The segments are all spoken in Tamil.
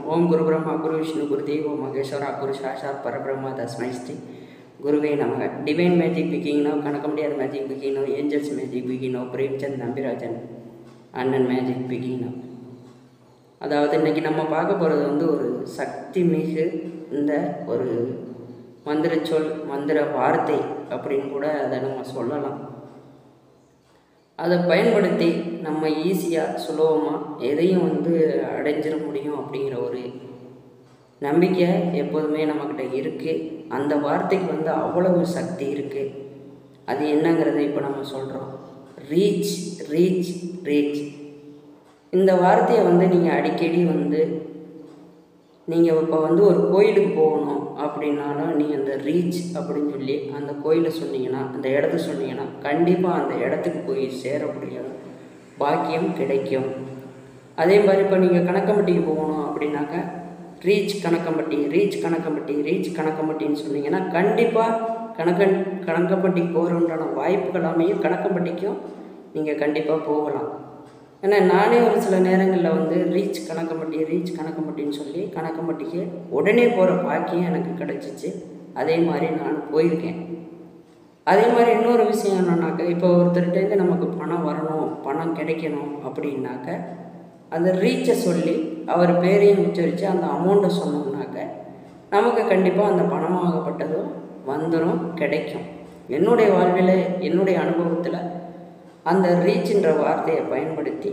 ஓம் குரு பிரம்மா குரு விஷ்ணு குரு தேவோ மகேஸ்வரா குரு சாஷாத் பரபிரம்மா தஸ்மை ஸ்ரீ குருவே நமக டிவைன் மேஜிக் பிக்கிங்னோ கணக்க முடியாத மேஜிக் பிக்கிங்னோ ஏஞ்சல்ஸ் மேஜிக் பிக்கிங்னோ பிரேம்சந்த் நம்பிராஜன் அண்ணன் மேஜிக் பிக்கிங்னோ அதாவது இன்றைக்கி நம்ம பார்க்க போகிறது வந்து ஒரு சக்தி மிகு இந்த ஒரு மந்திர சொல் மந்திர வார்த்தை அப்படின்னு கூட அதை நம்ம சொல்லலாம் அதை பயன்படுத்தி நம்ம ஈஸியாக சுலபமாக எதையும் வந்து அடைஞ்சிட முடியும் அப்படிங்கிற ஒரு நம்பிக்கை எப்போதுமே நம்மக்கிட்ட இருக்குது அந்த வார்த்தைக்கு வந்து அவ்வளவு சக்தி இருக்குது அது என்னங்கிறத இப்போ நம்ம சொல்கிறோம் ரீச் ரீச் ரீச் இந்த வார்த்தையை வந்து நீங்கள் அடிக்கடி வந்து நீங்கள் இப்போ வந்து ஒரு கோயிலுக்கு போகணும் அப்படின்னாலும் நீங்கள் அந்த ரீச் அப்படின்னு சொல்லி அந்த கோயிலை சொன்னீங்கன்னா அந்த இடத்த சொன்னீங்கன்னா கண்டிப்பாக அந்த இடத்துக்கு போய் சேரக்கூடிய பாக்கியம் கிடைக்கும் அதே மாதிரி இப்போ நீங்கள் கணக்கம்பட்டிக்கு போகணும் அப்படின்னாக்கா reach Kanakkampatti reach Kanakkampatti reach கணக்கம்பட்டின்னு சொன்னீங்கன்னா கண்டிப்பாக கணக்கன் கணக்கம்பட்டிக்கு போகிறோன்றான வாய்ப்புகள் அமையும் கணக்கம்பட்டிக்கும் நீங்கள் கண்டிப்பாக போகலாம் ஏன்னா நானே ஒரு சில நேரங்களில் வந்து ரீச் கணக்கம்பட்டி ரீச் கணக்கம்பட்டின்னு சொல்லி கணக்கம்பட்டிக்கு உடனே போகிற பாக்கியம் எனக்கு கிடச்சிச்சு அதே மாதிரி நான் போயிருக்கேன் அதே மாதிரி இன்னொரு விஷயம் என்னன்னாக்கா இப்போ ஒருத்தர்கிட்டருந்து நமக்கு பணம் வரணும் பணம் கிடைக்கணும் அப்படின்னாக்க அந்த ரீச்சை சொல்லி அவர் பேரையும் உச்சரித்து அந்த அமௌண்ட்டை சொன்னோம்னாக்க நமக்கு கண்டிப்பாக அந்த பணமாகப்பட்டதும் வந்துடும் கிடைக்கும் என்னுடைய வாழ்வில் என்னுடைய அனுபவத்தில் அந்த ரீச்ன்ற வார்த்தையை பயன்படுத்தி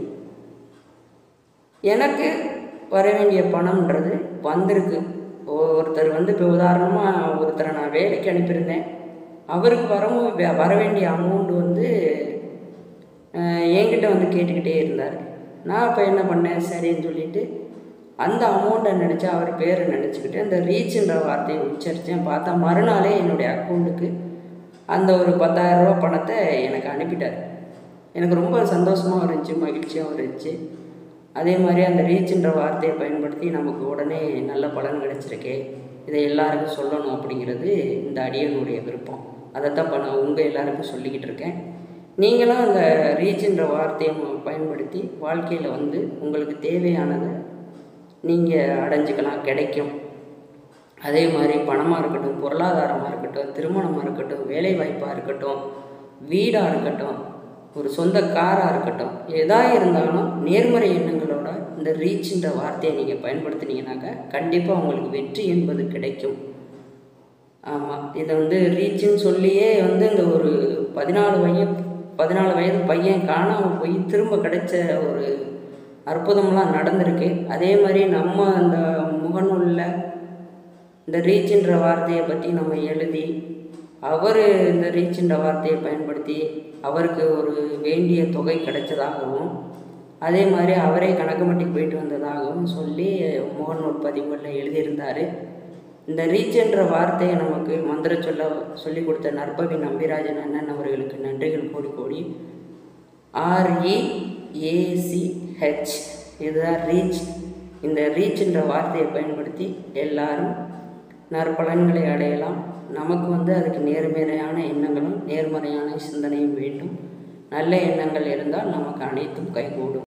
எனக்கு வர வேண்டிய பணம்ன்றது வந்திருக்கு ஒருத்தர் வந்து இப்போ உதாரணமாக ஒருத்தரை நான் வேலைக்கு அனுப்பியிருந்தேன் அவருக்கு வர வர வேண்டிய அமௌண்ட் வந்து என்கிட்ட வந்து கேட்டுக்கிட்டே இருந்தார் நான் இப்போ என்ன பண்ணேன் சரின்னு சொல்லிட்டு அந்த அமௌண்ட்டை நினச்சி அவர் பேரை நினச்சிக்கிட்டு அந்த ரீச்சுன்ற வார்த்தையை உச்சரித்தேன் பார்த்தா மறுநாளே என்னுடைய அக்கௌண்ட்டுக்கு அந்த ஒரு பத்தாயிரரூபா பணத்தை எனக்கு அனுப்பிட்டார் எனக்கு ரொம்ப சந்தோஷமாக இருந்துச்சு மகிழ்ச்சியாகவும் இருந்துச்சு அதே மாதிரி அந்த ரீச்சுன்ற வார்த்தையை பயன்படுத்தி நமக்கு உடனே நல்ல பலன் கிடச்சிருக்கே இதை எல்லாருக்கும் சொல்லணும் அப்படிங்கிறது இந்த அடியனுடைய விருப்பம் அதைத்தான் இப்போ நான் உங்கள் எல்லாருக்கும் சொல்லிக்கிட்டு இருக்கேன் நீங்களும் அந்த ரீச்சுன்ற வார்த்தையை பயன்படுத்தி வாழ்க்கையில் வந்து உங்களுக்கு தேவையானதை நீங்கள் அடைஞ்சிக்கலாம் கிடைக்கும் அதே மாதிரி பணமாக இருக்கட்டும் பொருளாதாரமாக இருக்கட்டும் திருமணமாக இருக்கட்டும் வேலைவாய்ப்பாக இருக்கட்டும் வீடாக இருக்கட்டும் ஒரு சொந்த காராக இருக்கட்டும் எதாக இருந்தாலும் நேர்மறை எண்ணங்களோட இந்த ரீச்ன்ற வார்த்தையை நீங்கள் பயன்படுத்தினீங்கனாக்கா கண்டிப்பாக உங்களுக்கு வெற்றி என்பது கிடைக்கும் ஆமாம் இதை வந்து ரீச்சுன்னு சொல்லியே வந்து இந்த ஒரு பதினாலு வயது பதினாலு வயது பையன் காணாமல் போய் திரும்ப கிடைச்ச ஒரு அற்புதம்லாம் நடந்திருக்கு அதே மாதிரி நம்ம அந்த முகநூலில் இந்த ரீச்சுன்ற வார்த்தையை பற்றி நம்ம எழுதி அவர் இந்த ரீச்சுன்ற வார்த்தையை பயன்படுத்தி அவருக்கு ஒரு வேண்டிய தொகை கிடைச்சதாகவும் அதே மாதிரி அவரே கணக்கமட்டிக்கு போயிட்டு வந்ததாகவும் சொல்லி முகநூல் பதிவுகளில் எழுதியிருந்தார் இந்த ரீச்சுன்ற வார்த்தையை நமக்கு மந்திர சொல்ல சொல்லி கொடுத்த நற்பவி நம்பிராஜன் அண்ணன் அவர்களுக்கு நன்றிகள் கோடி கோடி ஆர்இஏசிஹெச் இதுதான் ரீச் இந்த ரீச்சுன்ற வார்த்தையை பயன்படுத்தி எல்லாரும் நற்பலன்களை அடையலாம் நமக்கு வந்து அதுக்கு நேர்மறையான எண்ணங்களும் நேர்மறையான சிந்தனையும் வேண்டும் நல்ல எண்ணங்கள் இருந்தால் நமக்கு அனைத்தும் கைகூடும்